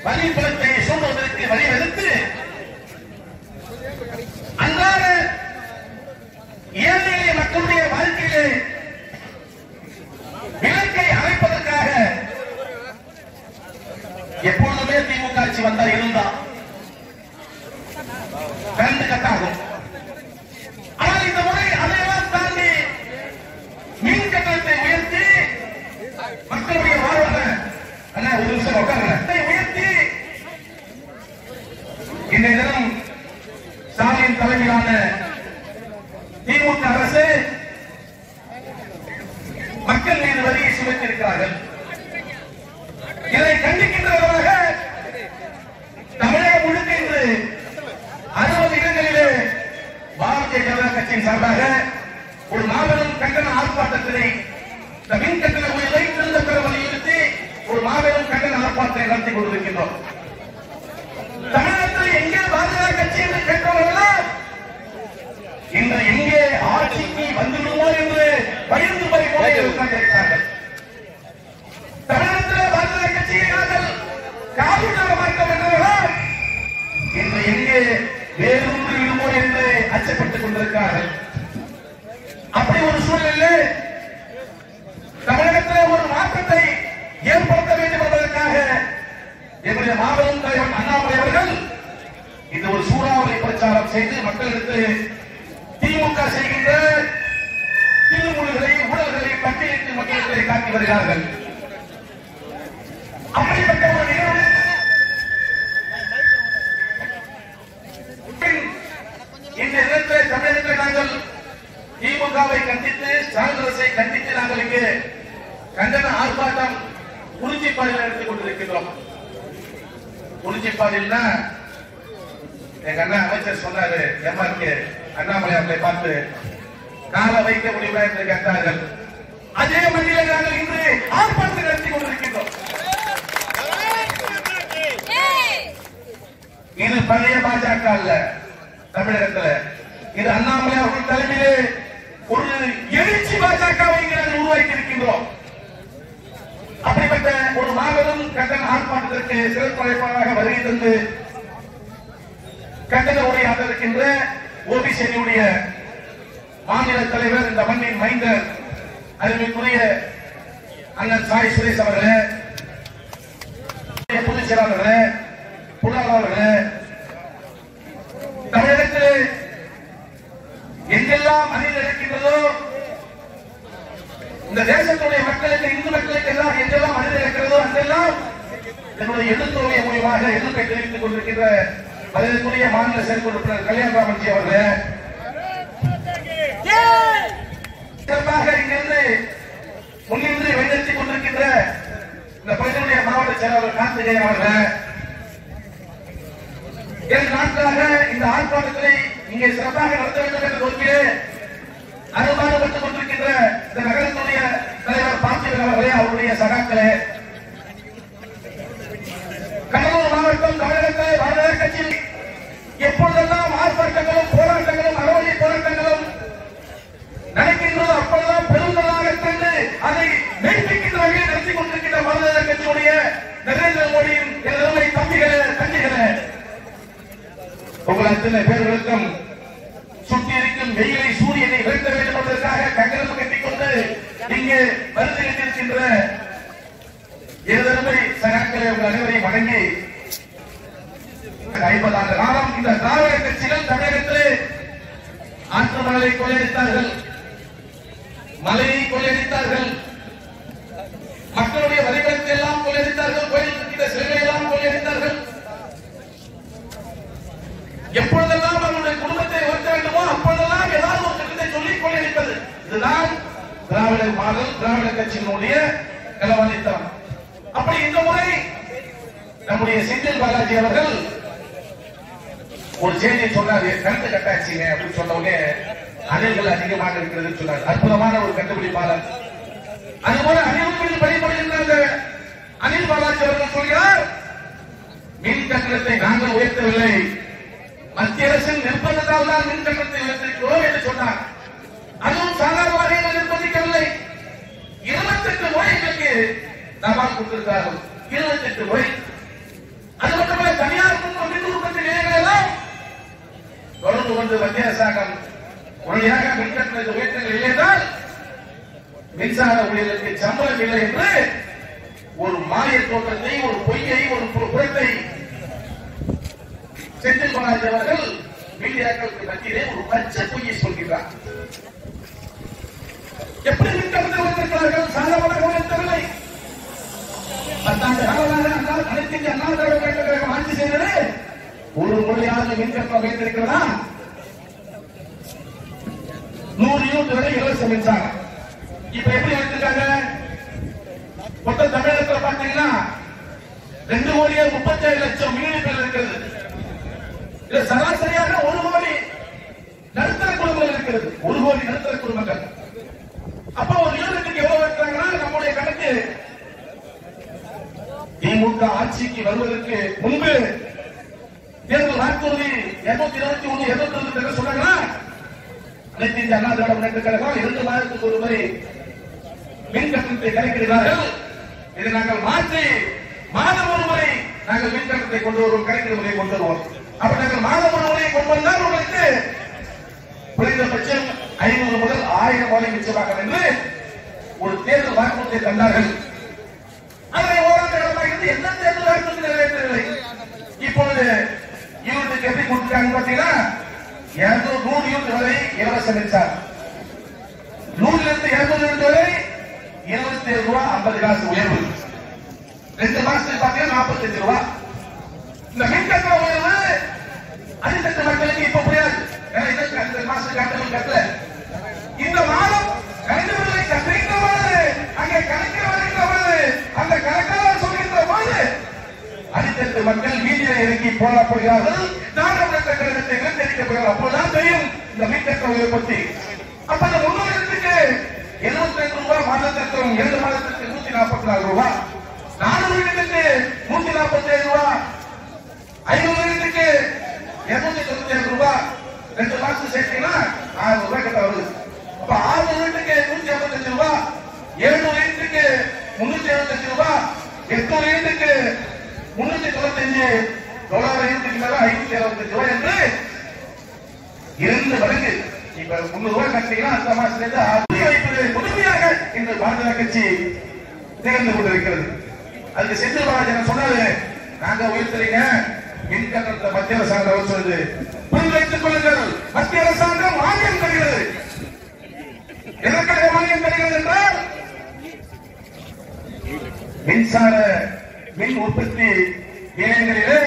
வரிப்பணத்தை சூடுவதற்கு வழிவகுத்து அன்றாட ஏழை எளிய மக்களுடைய வாழ்க்கையிலே விளக்கை அமைப்பதற்காக எப்பொழுதுமே திமுக ஆட்சி வந்தா இருந்தா கரண்ட் கட் ஆகும் ஆனால் இந்த முறை அதையெல்லாம் தாண்டி மின் கட்டணத்தை உயர்த்தி மக்களுடைய வாழ்வாக அண்ணா ஒரு நிமிஷம் உட்காருங்க இதை உயர்த்தி இன்றைய தினம் ஸ்டாலின் தலைமையிலான திமுக அரசு மக்கள் மீது வரியை சுமத்திருக்கிறார்கள் இதை கண்டிக்கின்ற விதமாக தமிழகம் முழுக்க இன்று அறுபது இடங்களிலே பாரதிய ஜனதா கட்சியின் சார்பாக ஒரு மாபெரும் கண்டன ஆர்ப்பாட்டத்தினை இந்த மின் கட்டண உயர்வை திருந்த பெற வலியுறுத்தி ஒரு மாபெரும் கண்டன ஆர்ப்பாட்டத்தை நடத்தி கொண்டிருக்கின்றோம் தமிழகத்தில் எங்கே பாஜக கட்சி என்று கேட்பவர்களெல்லாம் இன்று எங்கே ஆட்சிக்கு வந்துவிடுமோ என்று பயந்து போய் போய் உட்கார்ந்திருக்கிறார்கள் தமிழகத்தில் பாஜக கட்சியை நாங்கள் காவல்துறை மாற்றம் என்றவர்கள் இன்று எங்கே வேறொன்று விடுமோ என்று அச்சப்பட்டுக் கொண்டிருக்கிறார்கள் அப்படி ஒரு சூழலில் தமிழகத்தில் ஒரு மாற்றத்தை ஏற்படுத்த வேண்டும் என்பதற்காக எங்களுடைய மாபெரும் தலைவர் அண்ணாமலை அவர்கள் இந்த ஒரு சூறாவளி பிரச்சாரம் செய்து மக்களுக்கு திமுக செய்கின்ற திருமொழிகளை ஊழல்களை பட்டியலிட்டு மக்களுக்கு காட்டி வருகிறார்கள் அப்படிப்பட்ட ஒரு நிகழ்வு இந்த இடத்தில் தமிழகத்தில் நாங்கள் திமுகவை கண்டித்து காங்கிரஸை கண்டித்து நாங்கள் இங்கே கண்டன ஆர்ப்பாட்டம் குறிச்சிப்பாடியில் நடத்திக் கொண்டிருக்கின்றோம் குறிச்சிப்பாடியில் எங்க அண்ணா அமைச்சர் சொன்னாரு எம்ஆர்கே அண்ணாமலை அவர்களை பார்த்து கால வைக்க முடியுமா என்று கேட்டார்கள் அதே மண்ணிலே நாங்கள் இன்று ஆர்ப்பாட்டத்தை நடத்தி கொண்டிருக்கின்றோம் இது பழைய பாஜக அல்ல தமிழகத்துல இது அண்ணாமலை அவர்கள் தலைமையிலே ஒரு எழுச்சி பாஜகவை இங்கே நாங்கள் உருவாக்கி இருக்கின்றோம் அப்படிப்பட்ட ஒரு மாபெரும் கண்டன ஆர்ப்பாட்டத்திற்கு சிறப்பு அழைப்பாளராக வருகை தந்து கண்டன உரையாற்ற இருக்கின்ற ஓபிசியுடைய மாநில தலைவர் இந்த மண்ணின் மைந்தர் அறிவிக்குரிய அண்ணன் சாய் சுரேஷ் அவர்களே பொதுச் செயலாளர்களே பொருளாளர்களே தமிழகத்தில் எங்கெல்லாம் அநீதி இருக்கின்றதோ இந்த தேசத்துடைய மக்களுக்கு இந்து மக்களுக்கு எல்லாம் எங்கெல்லாம் அநீதி இருக்கிறதோ அங்கெல்லாம் என்னுடைய எழுத்துடைய மூலியமாக எதிர்ப்பை தெரிவித்துக் கொண்டிருக்கின்ற மதிப்புக்குரிய மாநில செயற்குழு உறுப்பினர் கல்யாணராமன்ஜி அவர்களே சிறப்பாக இங்கிருந்து முன்னின்று வழிநடத்திக் கொண்டிருக்கின்ற இந்த பகுதியுடைய மாவட்ட செயலாளர் கார்த்திகேயன் அவர்களே இரண்டு நாட்களாக இந்த ஆர்ப்பாட்டத்தை இங்கே சிறப்பாக நடத்த வேண்டும் என்ற நோக்கிலே அனுமானப்பட்டுக் கொண்டிருக்கின்ற இந்த நகரத்துடைய தலைவர் பார்த்திபன் அவர்களே அவருடைய சகாக்களே கடலூர் மாவட்டம் தமிழகத்தை பாரதிய கட்சியில் எப்பொழுதெல்லாம் ஆர்ப்பாட்டங்களும் போராட்டங்களும் அறவழி போராட்டங்களும் நடக்கின்றதோ அப்பொழுதெல்லாம் பெருந்தலாக கண்டு அதை மெய்ப்பிக்கின்ற வகையில் நடத்தி கொண்டிருக்கின்ற பாரதிய கட்சியுடைய நரேந்திர மோடியின் எதிர்மை தம்பிகளே தம்பிகளே உங்கள் அத்தனை பேர்களுக்கும் சுற்றி இருக்கும் வெயிலை சூரியனை விரட்ட வேண்டும் என்பதற்காக கங்கணம் கட்டிக்கொண்டு இங்கே வருந்திருக்கின்ற இருதரமை சகாக்களை உங்கள் அனைவரையும் வணங்கி ஐம்பது ஆண்டு காலம் இந்த திராவிட கட்சிகள் தமிழகத்திலே ஆற்று மணலை கொள்ளையடித்தார்கள் மலையை கொள்ளையடித்தார்கள் மக்களுடைய வரிபணத்தை எல்லாம் கொள்ளையடித்தார்கள் கோயில் இருக்கிற சிலைகளை எல்லாம் கொள்ளையடித்தார்கள் எப்பொழுதெல்லாம் அவருடைய குடும்பத்தை உயர்த்த வேண்டுமோ அப்பொழுதெல்லாம் ஏதாவது ஒரு திட்டத்தை சொல்லி கொள்ளையடிப்பது இதுதான் திராவிட மாடல் திராவிட கட்சியினுடைய நிலவழித்தனம் அப்படி இந்த முறை நம்முடைய செந்தில் பாலாஜி அவர்கள் ஒரு செய்தியை சொன்னாரு கருத்து கட்டாச்சுங்க அப்படின்னு சொன்ன உடனே அணில்கள் அதிகமாக இருக்கிறதுன்னு சொன்னார் அற்புதமான ஒரு கண்டுபிடிப்பாளர் அதுபோல அணில்களில் பணிபுரிகின்ற அந்த அனில் பாலாஜி அவர்கள் சொல்கிறார் மின் கட்டணத்தை நாங்கள் உயர்த்தவில்லை மத்திய அரசின் நிர்பந்தத்தால் தான் மின் கட்டணத்தை உயர்த்திருக்கிறோம் என்று சொன்னார் அதுவும் சாதாரண வகையில் நிர்பந்திக்கவில்லை இருபத்தெட்டு முறை எங்களுக்கு தபால் கொடுத்திருக்கிறார்கள் இருபத்தெட்டு முறை திட்டம் இல்லை என்று ஒரு மாய தோற்றத்தை ஒரு பொய்யை ஒரு பு- புறத்தை செந்தில் பாலாஜி அவர்கள் மீடியாக்களுக்கு மத்தியிலே ஒரு பச்சை பொய்யை சொல்கிறார் எப்படி மின்கட்டத்தை வைத்திருக்கிறார்கள் சாதமாக உணர்த்தவில்லை பத்தாண்டு காலமாக அண்ணா அனைத்து இந்திய அண்ணா திராவிட முன்னேற்ற கழகம் ஆட்சி செய்தது ஒரு முறையாக மின்கட்டணம் வைத்திருக்கிறதா நூறு யூனிட் வரை இலவச மின்சாரம் இப்ப எப்படி வைத்திருக்காங்க மொத்த தமிழகத்துல பாத்தீங்கன்னா ரெண்டு கோடியே முப்பத்தி ஏழு லட்சம் யூனிட்கள் இருக்கிறது இது சராசரியாக ஒரு கோடி நடுத்தர குடும்பங்கள் இருக்கிறது ஒரு கோடி நடுத்தர குடும்பங்கள் அப்ப ஒரு யூனிட்டுக்கு எவ்வளவு வைக்கிறாங்கன்னா நம்முடைய கணக்கு திமுக ஆட்சிக்கு வருவதற்கு முன்பு தேர்தல் வாக்குறுதி இருநூத்தி இருபத்தி ஒண்ணு இருநூத்தி இருபத்தி சொன்னாங்கன்னா அனைத்து இந்திய அண்ணா திராவிட முன்னேற்ற கழகம் இரண்டு மாதத்துக்கு ஒரு முறை மின் கட்டணத்தை கணக்கிடுகிறார்கள் இதை நாங்கள் மாற்றி மாதம் ஒரு முறை நாங்கள் மின் கட்டணத்தை கொண்டு வருவோம் கணக்கீடு முறையை கொண்டு வருவோம் அப்ப நாங்கள் மாதம் ஒரு முறையை கொண்டு வந்தால் உங்களுக்கு குறைந்தபட்சம் ஐநூறு முதல் ஆயிரம் வரை மிச்சமாகும் என்று ஒரு தேர்தல் வாக்குறுதியை தந்தார்கள் அதனை ஓராண்டு காலமாக இருந்து எந்த தேர்தல் வாக்குறுதி நிறைவேற்றவில்லை இப்பொழுது யூனிட்டுக்கு எப்படி கொடுத்துருக்காங்க பாத்தீங்கன்னா இருநூறு நூறு யூனிட் வரை இலவச மின்சாரம் நூறுல இருந்து இருநூறு யூனிட் வரை இருபத்தி ஏழு ரூபாய் ஐம்பது காசு உயர்வு ரெண்டு மாசத்துக்கு பாத்தீங்கன்னா நாற்பத்தஞ்சு ரூபாய் இந்த மின் கட்டண உயர்வு அடித்தட்டு மக்களுக்கு இப்ப புரியாது ஏன்னா இதற்கு அந்த மாசத்துக்கு கட்டணம் கட்டல இந்த மாதம் கரண்ட் பில்லை கட்டுகின்ற போது அங்கே கணக்கில் வருகின்ற போது அந்த கணக்காளர் சொல்கின்ற போது அடித்தட்டு மக்கள் வீதியில இறங்கி போராடுகிறார்கள் நாடாளுமன்ற கழகத்தை நிர்ணயிக்க போகிறார் அப்போதான் தெரியும் இந்த மின்கட்ட உயர்வு பற்றி அப்ப அந்த முன்னூறுக்கு எழுபத்தி ரெண்டு ரூபாய் மாதத்திற்கும் இரண்டு மாதத்திற்கு நூத்தி நாற்பத்தி நாலு ரூபாய் நானூறு யூனிட்டுக்கு நூத்தி நாற்பத்தி ஏழு ரூபாய் ஐநூறு யூனிட்டுக்கு இருநூத்தி தொண்ணூத்தி ஏழு ரூபாய் ரெண்டு மாசம் சேர்த்தீங்கன்னா ஆயிரம் ரூபாய் கிட்ட வருது அப்ப ஆறு யூனிட்டுக்கு நூத்தி ஐம்பத்தஞ்சு ரூபாய் எழுநூறு யூனிட்டுக்கு முன்னூத்தி எழுபத்தஞ்சு ரூபாய் எட்நூறு யூனிட்டுக்கு முன்னூத்தி தொண்ணூத்தஞ்சு தொள்ளாயிரம் யூனிட்டுக்கு மேல ஐநூத்தி அறுபத்தஞ்சு ரூபாய் என்று இரண்டு மடங்கு இப்ப முன்னூறு ரூபாய் கட்டிங்கன்னா அடுத்த மாசத்துல இருந்து ஆறு வைப்பது முழுமையாக இன்று பாரதிய கட்சி திகழ்ந்து கொண்டிருக்கிறது அதுக்கு செந்தில் பாலாஜி சொன்னாரு நாங்க உயர்த்தலைங்க மின் கட்டணத்தை மத்திய அரசாங்கம் சொல்லுது புரிந்து வைத்துக் கொள்ளுங்கள் மத்திய அரசாங்கம் மானியம் தருகிறது எதற்காக மானியம் தருகிறது என்றால் மின்சார மின் உற்பத்தி நிலையங்களிலே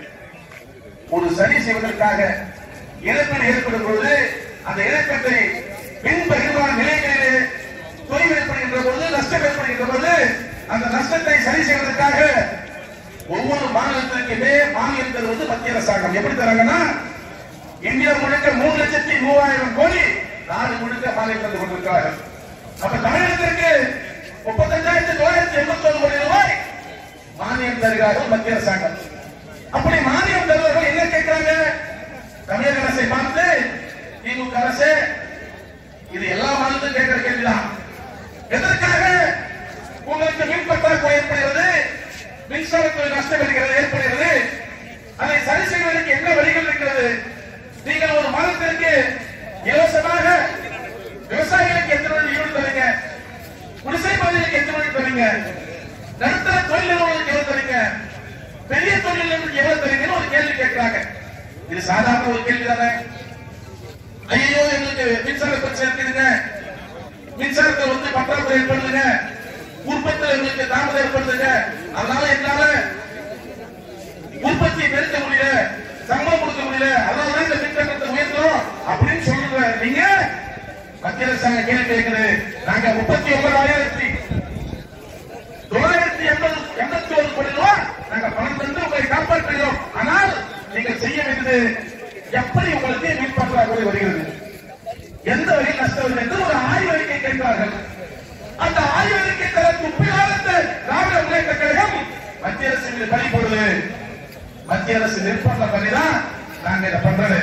ஒரு சரி செய்வதற்காக இழப்பீடு ஏற்படும் பொழுது அந்த இழப்பீட்டை மின் பகிர்வான நிலையங்களிலே தொய்வு ஏற்படுகின்ற பொழுது நஷ்டம் ஏற்படுகின்ற பொழுது அந்த நஷ்டத்தை சரி செய்வதற்காக ஒவ்வொரு மாநிலத்திற்குமே மானியம் தருவது மத்திய அரசாங்கம் எப்படி தராங்கன்னா இந்தியா முழுக்க மூணு லட்சத்தி மூவாயிரம் கோடி நாடு முழுக்க மானியம் தந்து கொண்டிருக்கிறார்கள் அப்ப தமிழகத்திற்கு முப்பத்தஞ்சாயிரத்தி தொள்ளாயிரத்தி எண்பத்தி ஒன்பது கோடி ரூபாய் மானியம் தருகிறார்கள் மத்திய அரசாங்கம் அப்படி மானியம் தருவர்கள் என்ன கேட்கிறாங்க தமிழக அரசை பார்த்து திமுக அரசு இது எல்லா மாநிலத்திலும் கேட்கிற கேள்விதான் எதற்காக உங்களுக்கு மின் பற்றாக்குறை ஏற்படுகிறது மின்சாரத்தில் நஷ்டம் இருக்கிறது ஏற்படுகிறது அதை சரி செய்வதற்கு என்ன வழிகள் இருக்கிறது நீங்கள் ஒரு மாதத்திற்கு இலவசமாக விவசாயிகளுக்கு எத்தனை யூனிட் தரீங்க குடிசை பகுதிகளுக்கு எத்தனை யூனிட் தரீங்க நடுத்தர தொழில் நிறுவனங்களுக்கு எவ்வளவு தரீங்க பெரிய தொழில் நிறுவனங்களுக்கு எவ்வளவு தரீங்கன்னு ஒரு கேள்வி கேட்கிறாங்க இது சாதாரண ஒரு கேள்வி தானே ஐயோ எங்களுக்கு மின்சார பிரச்சனை இருக்குதுங்க மின்சாரத்தை வந்து பற்றாக்குறை ஏற்படுதுங்க உற்பத்தியில் எங்களுக்கு தாமதம் ஏற்படுதுங்க அதனால என்னால உற்பத்தியை பெருக்க முடியல சம்பளம் கொடுக்க முடியல அதனால இந்த மின்கட்டணத்தை உயர்த்துறோம் அப்படின்னு சொல்லுங்க நீங்க மத்திய அரசாங்கம் கேள்வி கேட்குது நாங்க முப்பத்தி ஒன்பதாயிரத்தி தொள்ளாயிரத்தி எண்பது எண்பத்தி ஒரு கோடி ரூபாய் நாங்க பணம் தந்து உங்களை காப்பாற்றுகிறோம் ஆனால் நீங்கள் செய்ய வேண்டியது எப்படி உங்களுக்கு மின் பற்றாக்குறை வருகிறது எந்த வகையில் நஷ்டம் வருகிறது என்று ஒரு ஆய்வறிக்கை கேட்கிறார்கள் அந்த ஆய்வறிக்கை தர துப்பில்லாத திராவிட முன்னேற்ற கழகம் மத்திய அரசு மீது பணி போடுது மத்திய அரசு நிர்பந்தம் பண்ணிதான் நாங்க இதை பண்றது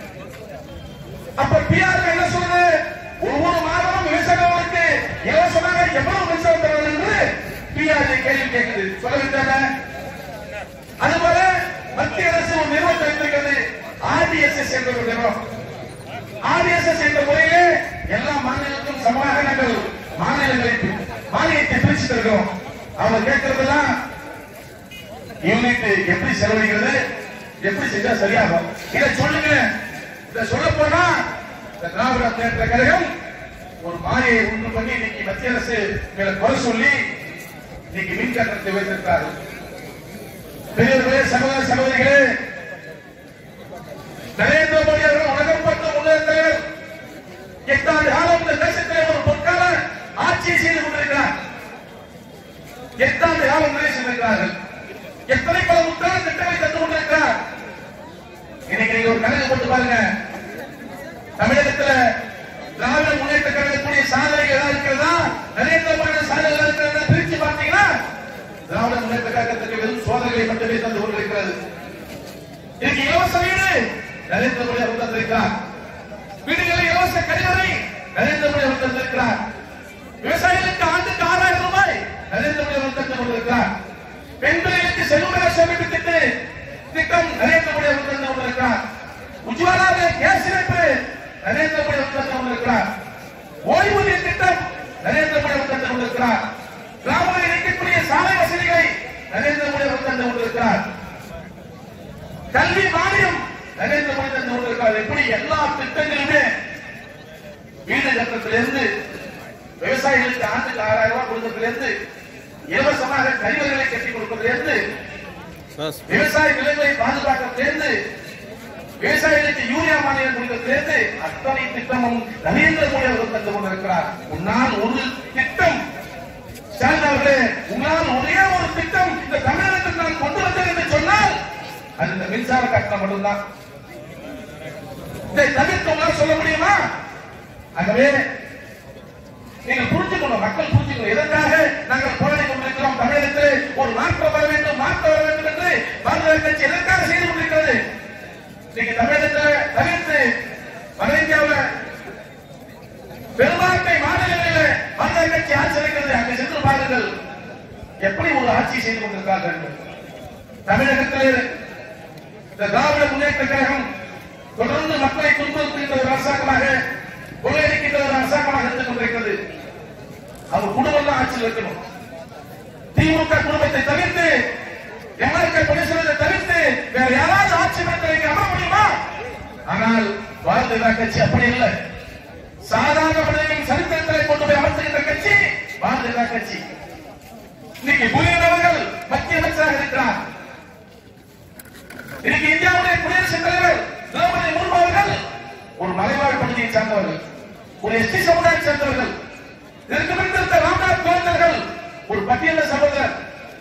அப்ப பிஆர் என்ன சொல்லுது ஒவ்வொரு மாதமும் விவசாயிகளுக்கு இலவசமாக எவ்வளவு மின்சாரம் தர வேண்டும் என்று பிஆர் கேள்வி கேட்குது சொல்ல வேண்டாங்க அதுபோல மத்திய அரசு ஒரு நிறுவனத்தை வைத்திருக்கிறது ஆர்டிஎஸ்எஸ் என்ற ஒரு நிறுவனம் ஆர்டிஎஸ்எஸ் என்ற முறையிலே எல்லா மாநிலங்களுக்கும் சமமாக நாங்கள் மாநிலங்களை மானியத்தை பிரித்து வச்சிருக்கோம் அவங்க கேட்கறதெல்லாம் யூனிட் எப்படி செலவழிக்கிறது எப்படி செஞ்சா சரியாகும் இதை சொல்லுங்க இதை சொல்ல போனா இந்த திராவிட முன்னேற்ற கழகம் ஒரு மாயை உண்டு பண்ணி இன்னைக்கு மத்திய அரசு மேல குறை சொல்லி இன்னைக்கு மின் கட்டணத்தை உயர்த்திருக்காரு பெரியவர்களே சகோதர சகோதரிகளே நரேந்திர மோடி அவர்கள் உலகம் பார்த்த முன்னேற்றங்கள் எட்டாண்டு காலம் இந்த தேசத்திலே ஒரு பொற்கால ஆட்சியை செய்து கொண்டிருக்கிறார் எட்டாண்டு காலம் நிறைவு செய்திருக்கிறார்கள் எத்தனை பல முத்தான திட்டங்களை தந்து கொண்டிருக்கிறார் இன்னைக்கு நீங்க ஒரு கணக்கு போட்டு பாருங்க தமிழகத்துல திராவிட முன்னேற்ற கழகக்கூடிய சாதனைகள் ஏதாவது இருக்கிறதா நரேந்திர மோடி சாதனைகள் இருக்கிறதா பிரிச்சு பார்த்தீங்கன்னா திராவிட முன்னேற்ற கழகத்துக்கு வெறும் சோதனைகளை மட்டுமே தந்து கொண்டிருக்கிறது இன்னைக்கு இலவச வீடு நரேந்திர மோடி அவர் தந்திருக்கிறார் வீடுகளில் இலவச கழிவறை நரேந்திர மோடி அவர் தந்திருக்கிறார் விவசாயிகளுக்கு ஆண்டுக்கு ஆறாயிரம் ரூபாய் நரேந்திர மோடி அவர் தந்து கொண்டிருக்கிறார் பெண் பிள்ளைகளுக்கு செல்வமர சேமிப்பு திட்டு திட்டம் நரேந்திர மோடி அவர் தந்து கொண்டிருக்கிறார் உஜ்வாலா கேஸ் இணைப்பு நரேந்திர மோடி அவர் தந்து கொண்டிருக்கிறார் ஓய்வூதிய திட்டம் நரேந்திர மோடி அவர் தந்து கொண்டிருக்கிறார் கிராமங்களில் இருக்கக்கூடிய சாலை வசதிகளை நரேந்திர மோடி அவர் தந்து கொண்டிருக்கிறார் கல்வி மானியம் நரேந்திர மோடி தந்து கொண்டிருக்கிறார் எப்படி எல்லா திட்டங்களுமே வீடு கட்டத்திலிருந்து விவசாயிகளுக்கு ஆண்டுக்கு ஆறாயிரம் ரூபாய் கொடுக்கறதிலிருந்து இலவசமாக கழிவுகளை கட்டி கொடுப்பதிலிருந்து விவசாய நிலங்களை பாதுகாக்கிறதிலிருந்து விவசாயிகளுக்கு யூரியா மானியம் கொடுக்கறதிலிருந்து அத்தனை திட்டமும் நரேந்திர மோடி அவர்கள் தந்து கொண்டிருக்கிறார் உன்னால் ஒரு திட்டம் ஸ்டாலின் அவர்களே உங்களால் ஒரே ஒரு திட்டம் இந்த தமிழகத்தில் நான் கொண்டு வந்தேன் என்று சொன்னால் அது இந்த மின்சார கட்டணம் மட்டும்தான் இதை தவிர்த்து உங்களால் சொல்ல முடியுமா ஆகவே நீங்கள் புரிஞ்சுக்கணும் மக்கள் புரிஞ்சுக்கணும் எதற்காக நாங்கள் போராடி கொண்டிருக்கிறோம் தமிழகத்தில் ஒரு மாற்றம் வர வேண்டும் மாற்றம் வர வேண்டும் என்று பாரதிய கட்சி எதற்காக செய்து கொண்டிருக்கிறது நீங்க தமிழகத்தில் தவிர்த்து வட இந்தியாவில் பெரும்பான்மை மாநிலங்களில் பாரதிய கட்சி ஆட்சி இருக்கிறது அங்கு சென்று பாருங்கள் எப்படி ஒரு ஆட்சி செய்து கொண்டிருக்கிறார்கள் என்று. தமிழகத்தில் இந்த திராவிட முன்னேற்ற கழகம் தொடர்ந்து மக்களை துன்புறுத்துகின்ற ஒரு அரசாங்கமாக கொள்ளையடிக்கின்ற ஒரு அரசாங்கமாக இருந்து கொண்டிருக்கிறது அவர் குடும்பம் தான் ஆட்சியில் இருக்கணும் திமுக குடும்பத்தை தவிர்த்து எம்எல்ஏ பணிசுவதை தவிர்த்து வேற யாராவது ஆட்சி மன்றத்தை அமர முடியுமா ஆனால் பாரதிய ஜனதா கட்சி அப்படி இல்லை சாதாரண மனிதனின் சரித்திரத்தை கொண்டு போய் அமர்த்துகின்ற கட்சி பாரதிய ஜனதா கட்சி இன்னைக்கு புலியன் அவர்கள் மத்திய அமைச்சராக இருக்கிறார் இன்னைக்கு இந்தியாவுடைய குடியரசுத் தலைவர் திரௌபதி முர்மு அவர்கள் ஒரு மலைவாழ் பகுதியை சார்ந்தவர்கள் ஒரு எஸ்டி சமுதாயத்தை சேர்ந்தவர்கள் இதற்கு முன்னிருந்த ராம்நாத் கோவிந்தர்கள் ஒரு பட்டியல சகோதரர்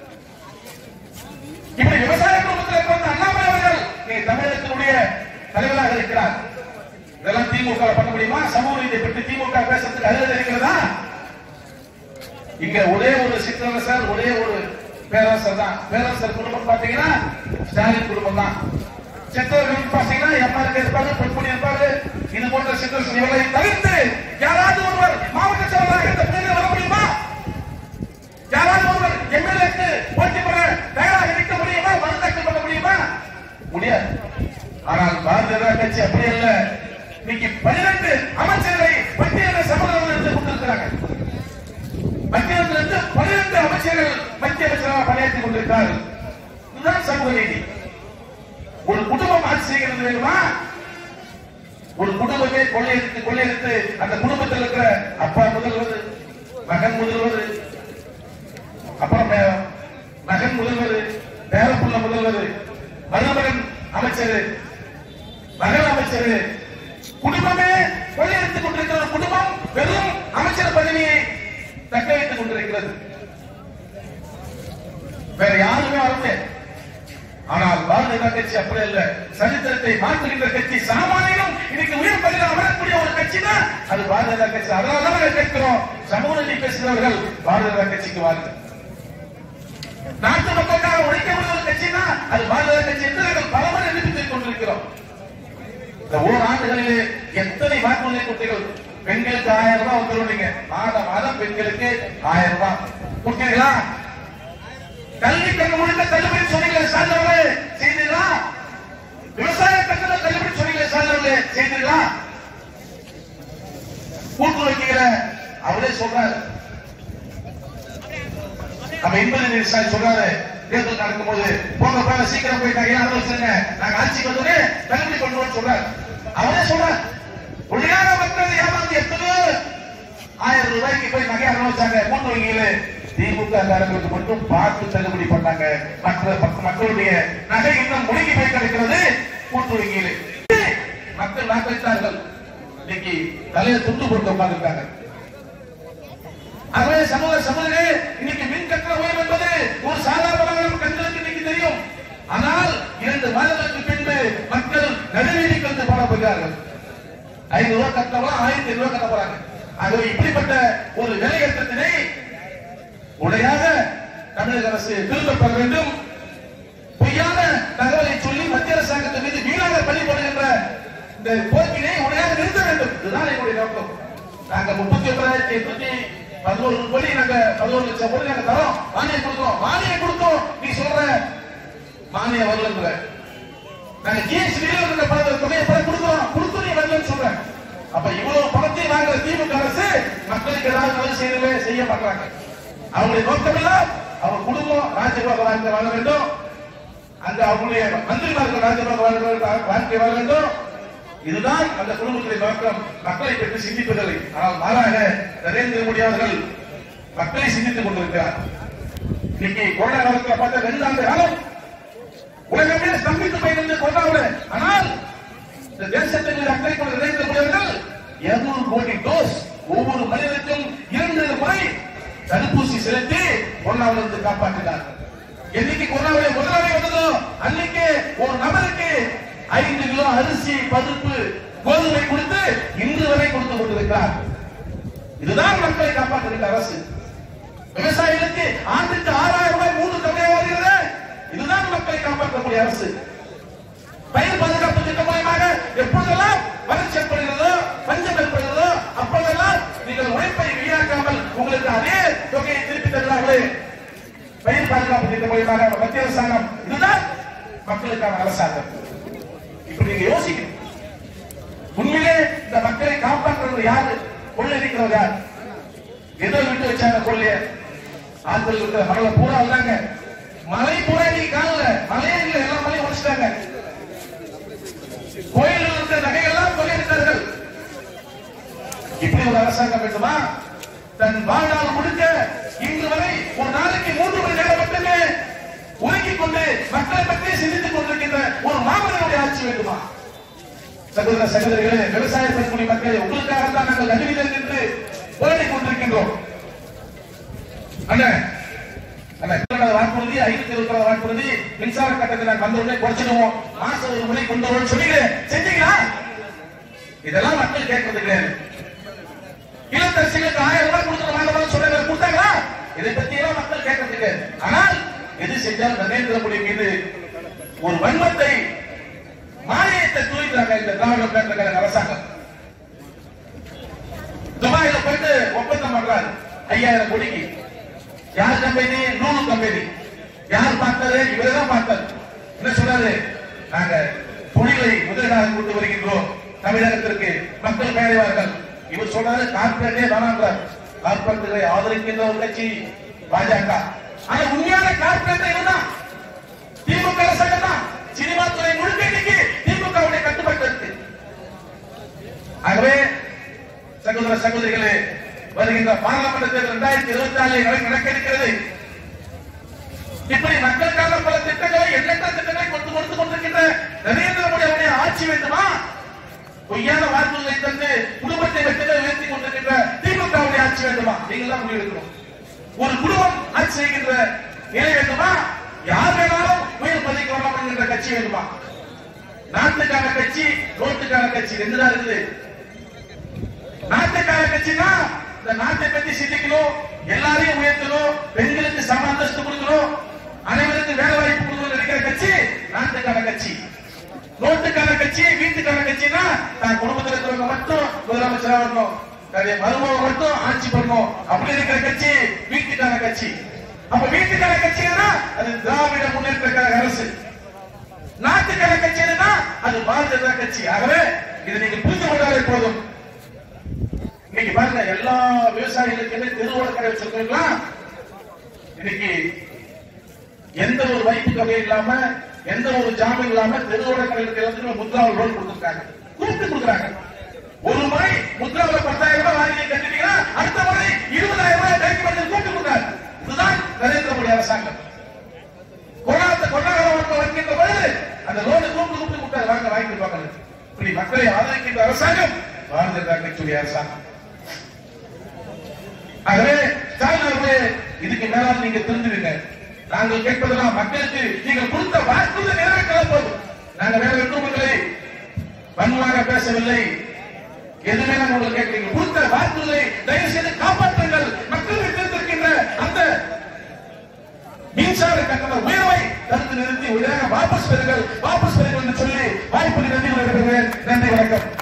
இப்படி விவசாய குடும்பத்தில் பிறந்த அண்ணாமலை அவர்கள் நீங்க தமிழகத்தினுடைய தலைவராக இருக்கிறார் இதெல்லாம் திமுக பண்ண முடியுமா சமூக நீதியை பற்றி திமுக பேசுறதுக்கு அருகதை இருக்கிறதா இங்க ஒரே ஒரு சிற்றரசர் ஒரே ஒரு பேரரசர் தான் பேரரசர் குடும்பம் பாத்தீங்கன்னா ஸ்டாலின் குடும்பம் தான் சிற்றர்கள் பாத்தீங்கன்னா எம்ஆர்கே இருப்பாரு பொன்முடி இருப்பாரு இது போன்ற சிற்றரசர் இவர்களை தவிர்த்து யாராவது ஒருவர் மாவட்ட செயலராக இந்த பிள்ளைகள் வர முடியுமா யாராவது ஒருவர் எம்எல்ஏக்கு போட்டி பெற தயாராக நிற்க முடியுமா மறுதாக்கல் பண்ண முடியுமா முடியாது ஆனால் பாரதிய ஜனதா கட்சி அப்படி அல்ல இன்னைக்கு பன்னிரண்டு அமைச்சர்களை பட்டியல சமூகங்கள் இருந்து கொண்டிருக்கிறாங்க மத்தியிலிருந்து பன்னிரண்டு அமைச்சர்கள் மத்திய அமைச்சராக பணியாற்றிக் கொண்டிருக்கிறார்கள் இதுதான் சமூக நீதி ஒரு குடும்பம் ஆட்சி செய்கிறது வேணுமா ஒரு குடும்பமே கொள்ளையடித்து கொள்ளையடித்து அந்த குடும்பத்தில் இருக்கிற அப்பா முதல்வர் மகன் முதல்வர் அப்புறம் மே- மகன் முதல்வர் பேரப்புள்ள முதல்வர் மருமகன் அமைச்சர் மகன் அமைச்சர் குடும்பமே கொள்ளையடித்துக் கொண்டிருக்கிற ஒரு குடும்பம் வெறும் அமைச்சர் பதவியை தக்க வைத்துக் கொண்டிருக்கிறது வேற யாருமே வரல ஆனால் பாரதிய ஜனதா கட்சி அப்படி அல்ல சரித்திரத்தை மாற்றுகின்ற கட்சி சாமானியம் இன்னைக்கு உயர் பதவியில் அமரக்கூடிய ஒரு கட்சி தான் அது பாரதிய ஜனதா கட்சி அதனால தான் நாங்கள் கேட்கிறோம் சமூக நீதி பேசுகிறவர்கள் பாரதிய ஜனதா கட்சிக்கு வாருங்கள் நாட்டு மக்களுக்காக உழைக்கக்கூடிய ஒரு கட்சி தான் அது பாரதிய ஜனதா கட்சி என்று நாங்கள் பலமுறை நிரூபித்துக் கொண்டிருக்கிறோம் இந்த ஓராண்டுகளிலே எத்தனை வாக்குறுதி கொடுத்தீர்கள் பெண்களுக்கு ஆயிரம் ரூபாய் வந்துருவீங்க மாதம் மாதம் பெண்களுக்கு ஆயிரம் ரூபாய் கொடுத்தீங்களா கல்வி கண்ணு முடிந்த தள்ளுபடி சொன்னீங்களே சார்ந்தவர்களே செய்தீர்களா விவசாய கட்டண தள்ளுபடி சொன்னீங்களே சார்ந்தவர்களே செய்தீர்களா கூட்டு வைக்கிற அவரே சொல்றாரு உதயநிதி சொல்றாரு தேர்தல் நடக்கும்போது போங்க போங்க சீக்கிரம் போய் நகையை ஆலோசனை நாங்க ஆட்சிக்கு வந்தோடனே தள்ளுபடி பண்ணுவோம்னு சொல்றாரு அவரே சொல்றாரு ஒழுங்கான மக்கள் ஏமாந்து எத்தனையோ ஆயிரம் ரூபாய்க்கு போய் நகை அனுபவிச்சாங்க மூன்று வங்கியில திமுக காரங்களுக்கு மட்டும் பார்த்து தள்ளுபடி பண்ணாங்க மற்ற மற்ற- மக்களுடைய நகை இன்னும் முழுகி போய் கிடக்கிறது கூட்டு வங்கியில மக்கள் வாக்களித்தார்கள் இன்னைக்கு தலையை துண்டு போட்டு உட்கார்ந்துருக்காங்க ஆகவே சமூக சமூகங்களே இன்னைக்கு மின் கட்டண உயர்வு என்பது ஒரு சாதாரணமான நம்ம கண்களுக்கு இன்னைக்கு தெரியும் ஆனால் இரண்டு மாதங்களுக்கு பின்பு மக்கள் நடுவீதிக்கு வந்து போட போகிறார்கள் ஐநூறு ரூபாய் கட்டணம் ஆயிரத்தி ரூபாய் கட்ட போறாங்க ஆகவே இப்படிப்பட்ட ஒரு விலையேற்றத்தினை உடையாக தமிழக அரசு திரும்ப பெற வேண்டும் பொய்யான தகவலை சொல்லி மத்திய அரசாங்கத்தின் மீது வீணாக பழிபடுகின்ற இந்த போக்கினை உடையாக நிறுத்த வேண்டும் இதுதான் எங்களுடைய நோக்கம் நாங்க முப்பத்தி ஒன்பதாயிரத்தி எட்நூத்தி பதினோரு கோடி நாங்க பதினோரு லட்சம் கோடி நாங்க தரோம் மானியம் கொடுக்கிறோம் மானியம் கொடுத்தோம் நீ சொல்ற மானியம் வரலன்ற நாங்க ஜிஎஸ்டி இருக்கிற பணத்தை தொகையை பணம் கொடுக்கிறோம் கொடுத்து நீ வரலன்னு சொல்றேன் அப்ப இவ்வளவு பணத்தை வாங்குற திமுக அரசு மக்களுக்கு ஏதாவது நல்லது செய்யவே செய்ய மாட்டாங்க அவங்களுடைய நோக்கம் எல்லாம் அவங்க குடும்பம் ராஜ்யபாக வாழ்க்கை வாழ வேண்டும் அங்க அவங்களுடைய மந்திரிமார்கள் ராஜ்யபாக வாழ வேண்டும், வாழ்க்கை வாழ வேண்டும் இதுதான் அந்த குடும்பத்துடைய நோக்கம் மக்களை பற்றி சிந்திப்பதில்லை ஆனால் மாறாக நரேந்திர மோடி அவர்கள் மக்களை சிந்தித்துக் கொண்டிருக்கிறார் இன்னைக்கு கொரோனா காலத்தில் பார்த்த ரெண்டு ஆண்டு காலம் உலகமே ஸ்தம்பித்து போயிருந்த கொரோனாவில் ஆனால் இந்த தேசத்தின் மீது அக்கறை கொண்ட நரேந்திர மோடி அவர்கள் இருநூறு கோடி டோஸ் ஒவ்வொரு மனிதனுக்கும் இரண்டு முறை தடுப்பூசி செலுத்தி கொரோனாவிலிருந்து காப்பாற்றினார் என்னைக்கு கொரோனாவுடைய முதலாளி வந்ததோ அன்னைக்கு ஒரு நபருக்கு ஐந்து கிலோ அரிசி பருப்பு கோதுமை கொடுத்து இன்று வரை கொடுத்து கொண்டிருக்கிறார் இதுதான் மக்களை காப்பாற்றுகின்ற அரசு விவசாயிகளுக்கு ஆண்டுக்கு ஆறாயிரம் ரூபாய் மூன்று தொகை வருகிறது இதுதான் மக்களை காப்பாற்றக்கூடிய அரசு பயிர் பாதுகாப்பு திட்டம் மூலமாக எப்பொழுதெல்லாம் வறட்சி ஏற்படுகிறதோ பஞ்சம் ஏற்படுகிறதோ அப்பொழுதெல்லாம் நீங்கள் உழைப்பை வீணாக்காமல் உங்களுக்கு அதே தொகையை திருப்பி தருவார்களே பயிர் பாதுகாப்பு திட்டம் மூலமாக மத்திய அரசாங்கம் இதுதான் மக்களுக்கான அரசாங்கம் இப்படி நீங்க யோசிக்கணும் உண்மையிலே இந்த மக்களை காப்பாற்றுறது யாரு கொள்ளையடிக்கிறவர் யார் ஏதோ விட்டு வச்சாங்க கொள்ளைய ஆண்கள் இருக்கிற மகளை பூரா வந்தாங்க மலை பூரா நீ காணல மலையே இல்லை எல்லா மலையும் உடைச்சிட்டாங்க கோயிலில் இருந்த நகையெல்லாம் கொள்ளையடித்தார்கள் இப்படி ஒரு அரசாங்கம் வேண்டுமா தன் வாழ்நாள் முழுக்க இன்று வரை ஒரு நாளைக்கு மூன்று மணி நேரம் மட்டுமே ஒதுக்கிக் கொண்டு மக்களை பற்றி சிந்தித்துக் கொண்டிருக்கின்ற ஒரு மாமனிதனுடைய ஆட்சி வேண்டுமா சகோதர சகோதரிகளே விவசாய பெண்குடி மக்களே உங்களுக்காக தான் நாங்கள் நடுவில் நின்று போராடி கொண்டிருக்கின்றோம் அண்ணன் அண்ணன் இருபதாவது வாக்குறுதி ஐநூத்தி இருபத்தி வாக்குறுதி மின்சார கட்டணத்தை நாங்கள் வந்த உடனே குறைச்சிடுவோம் மாசம் ஒரு முறை கொண்டு வருவோம் சொன்னீங்க செஞ்சீங்களா இதெல்லாம் மக்கள் கேட்கறது கிடையாது இல்லத்தரசிகளுக்கு ஆயிரம் ரூபாய் கொடுத்து வாங்கலாம் சொன்னாங்க கொடுத்தாங்களா இதை பத்தி எல்லாம் மக்கள் கேட்கறது கிடையாது ஆனால் எது செஞ்சாலும் நரேந்திர மோடி மீது ஒரு வன்மத்தை மானியத்தை தூய்ந்தாங்க இந்த திராவிட முன்னேற்ற கழக அரசாங்கம் துபாயில போயிட்டு ஒப்பந்தம் பண்றாரு ஐயாயிரம் கோடிக்கு யார் கம்பெனி நூறு கம்பெனி யார் பார்த்தாரு இவரே பார்த்தாரு என்ன சொல்றாரு நாங்க தொழிலை முதலீடாக கொண்டு வருகின்றோம் தமிழகத்திற்கு மக்கள் பேரைவார்கள் இவர் சொல்றாரு கார்பரேட்டே வேணான்றார் கார்பரேட்டரை ஆதரிக்கின்ற ஒரு கட்சி பாஜக ஆனா உண்மையான கார்பரேட்டர் இவர்தான் திமுக அரசாங்கம் தான் சினிமா துறை முழுக்க இன்னைக்கு திமுகவுடைய கட்டுப்பாட்டு இருக்கு ஆகவே சகோதர சகோதரிகளே வருகின்ற பாராளுமன்ற தேர்தல் இரண்டாயிரத்தி இருபத்தி நாலில் நடக்க இருக்கிறது இப்படி மக்களுக்கான பல திட்டங்களை எண்ணற்ற திட்டங்களை கொண்டு கொடுத்து கொண்டிருக்கின்ற நரேந்திர மோடி அவருடைய ஆட்சி வேண்டுமா பொய்யான வாக்குறுதிகளை தந்து குடும்பத்தை மட்டுமே உயர்த்தி கொண்டிருக்கின்ற திமுகவுடைய ஆட்சி வேண்டுமா நீங்கள் தான் முடிவெடுக்கணும் ஒரு குடும்பம் ஆட்சி செய்கின்ற நிலை வேண்டுமா யார் வேணாலும் உயர் பதவிக்கு வரலாம் என்கின்ற கட்சி வேண்டுமா நாட்டுக்கான கட்சி ரோட்டுக்கான கட்சி ரெண்டு தான் இருக்குது நாட்டுக்கான கட்சினா இந்த நாட்டை பத்தி சிந்திக்கணும் எல்லாரையும் உயர்த்தணும் பெண்களுக்கு சம அந்தஸ்து கொடுக்கணும் அனைவருக்கும் வேலை வாய்ப்பு கொடுக்கணும் நினைக்கிற கட்சி நாட்டுக்கான கட்சி நோட்டுக்கான கட்சி வீட்டுக்கான கட்சினா தான் குடும்பத்தில் இருக்கிறவங்க மட்டும் முதலமைச்சரா வரணும் தன்னுடைய மருமக மட்டும் ஆட்சி பண்ணணும் அப்படி இருக்கிற கட்சி வீட்டுக்கான கட்சி அப்ப வீட்டுக்கான கட்சினா அது திராவிட முன்னேற்ற கழக அரசு நாட்டுக்கான கட்சினா அது பாரதிய ஜனதா கட்சி ஆகவே இதை நீங்க புரிந்து கொண்டாலே போதும் இன்னைக்கு பாருங்க எல்லா விவசாயிகளுக்குமே தெருவோட கடை வச்சிருக்கீங்களா இன்னைக்கு எந்த ஒரு வைப்பு தொகை இல்லாம எந்த ஒரு ஜாமீன் இல்லாம தெருவோட கடையில் எல்லாத்துக்கும் முத்ராவில் லோன் கொடுத்துருக்காங்க கூப்பிட்டு கொடுக்குறாங்க ஒரு முறை முத்ராவில் பத்தாயிரம் ரூபாய் வாங்கி கட்டிட்டீங்கன்னா அடுத்த முறை இருபதாயிரம் ரூபாய் கைக்கு வந்து கூப்பிட்டு கொடுக்குறாங்க இதுதான் நரேந்திர மோடி அரசாங்கம் கொரோனா கொரோனா வருகின்ற பொழுது அந்த லோனை கூப்பிட்டு கூப்பிட்டு கொடுத்தாரு வாங்க வாங்கி பார்க்கணும் இப்படி மக்களை ஆதரிக்கின்ற அரசாங்கம் பாரதிய ஜனதா கட்சியுடைய அரசாங்கம் ஆகவே ஸ்டாலின் அவர்களே இதுக்கு மேலால் நீங்க தெரிஞ்சுடுங்க நாங்கள் கேட்பதெல்லாம் மக்களுக்கு நீங்கள் கொடுத்த வாக்குறுதி நிறைவேற்ற போதும் நாங்க வேற விருப்பங்களை வன்முறையாக பேசவில்லை எதுவுமே நாங்கள் உங்களுக்கு கேட்கிறீங்க கொடுத்த வாக்குறுதியை தயவு செய்து காப்பாற்றுங்கள் மக்களுக்கு தெரிந்திருக்கின்ற அந்த மின்சார கட்டண உயர்வை தடுத்து நிறுத்தி உடனே வாபஸ் பெறுங்கள் வாபஸ் பெறுங்கள் என்று சொல்லி வாய்ப்பு நன்றி விடைபெறுகிறேன் நன்றி வணக்கம்